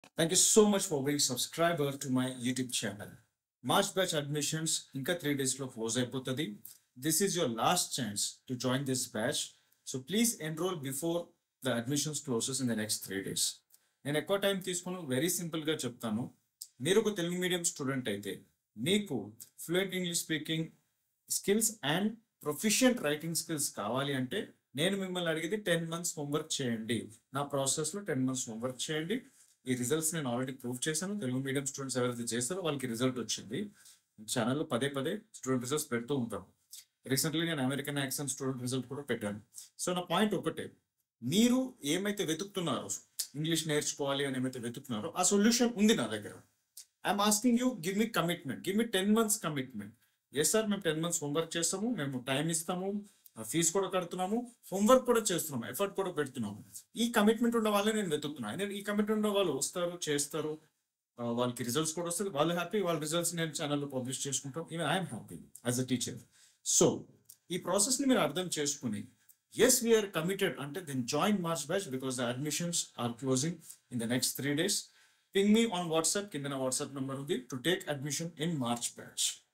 Thank you so much for being subscriber to my YouTube channel. March batch admissions ఇంకా three days లో close అయిపోతుంది this is your last chance to join this batch so please enroll before the admissions closes in the next three days నేను ఎక్కువ time తీసుకుని very simple గా చెప్తాను మీరు ఒక తెలుగు మీడియం స్టూడెంట్ అయితే మీకు fluent English speaking skills and proficient writing skills కావాలి అంటే నేను మిమ్మల్ని అడిగేది టెన్ మంత్స్ హోంవర్క్ చేయండి నా ప్రాసెస్ లో టెన్ మంత్స్ హోంవర్క్ చేయండి ఈ రిజల్ట్స్ నేను ఆల్రెడీ ప్రూవ్ చేశాను తెలుగు మీడియం స్టూడెంట్స్ ఎవరైతే చేస్తారో వాళ్ళకి రిజల్ట్ వచ్చింది ఛానల్లో పదే పదే స్టూడెంట్ రిజల్ట్స్ పెడుతూ ఉంటాం రీసెంట్లీ నేను అమెరికన్ యాక్సెంట్ స్టూడెంట్ రిజల్ట్ కూడా పెట్టాను సో నా పాయింట్ ఒకటే మీరు ఏమైతే వెతుకుతున్నారో ఇంగ్లీష్ నేర్చుకోవాలి అని ఏమైతే వెతుకుతున్నారో ఆ సొల్యూషన్ ఉంది నా దగ్గర I'm asking you give me commitment give me ten months commitment yes sir మేము టెన్ మంత్స్ హోంవర్క్ చేస్తాము మేము టైం ఇస్తాము ఫీజు కూడా కడుతున్నాము హోంవర్క్ కూడా చేస్తున్నాము ఎఫర్ట్ కూడా పెడుతున్నాము ఈ కమిట్మెంట్ ఉన్న వాళ్ళే నేను వెతుకుతున్నాను నేను ఈ కమిట్మెంట్ ఉన్న వాళ్ళు వస్తారు చేస్తారు ఆ, వాళ్ళకి రిజల్ట్స్ కూడా వస్తుంది వాళ్ళు హ్యాపీ వాళ్ళ రిజల్ట్స్ నేను ఛానల్లో పబ్లిష్ చేసుకుంటాం even I'm happy as a teacher so ఈ ప్రాసెస్ ని మీరు అర్థం చేసుకుని ఎస్ వీఆర్ కమిటెడ్ అంటే then join March batch because the admissions are closing in the next three days ping me on WhatsApp కింద నా వాట్సాప్ నెంబర్ ఉంది to take admission in March batch